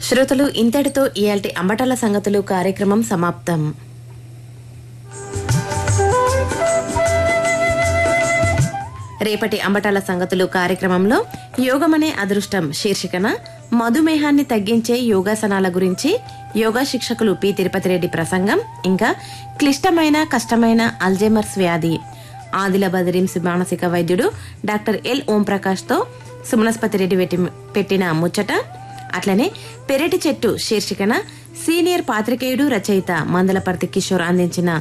శ్రోతలు ఇంతటితో ఇయాల్టి అంబటాల సంగతులు కార్యక్రమం సమాప్తం రేపటి అంబటాల సంగతులు కార్యక్రమంలో యోగమనే అదృష్టం శీర్షికన మధుమేహాన్ని తగ్గించే యోగాసనాల గురించి యోగా శిక్షకులు పి తిరుపతి రెడ్డి ప్రసంగం ఇంకా క్లిష్టమైన కష్టమైన అల్జైమర్స్ వ్యాధి ఆదిలాబాద్ రిమ్స్ మానసిక వైద్యుడు డాక్టర్ ఎల్ ఓంప్రకాష్ తో సుమనస్పతి రెడ్డి పెట్టి- పెట్టిన ముచ్చట అట్లనే పెరటి చెట్టు శీర్షికన సీనియర్ పాత్రికేయుడు రచయిత మందలపర్తి కిషోర్ అందించిన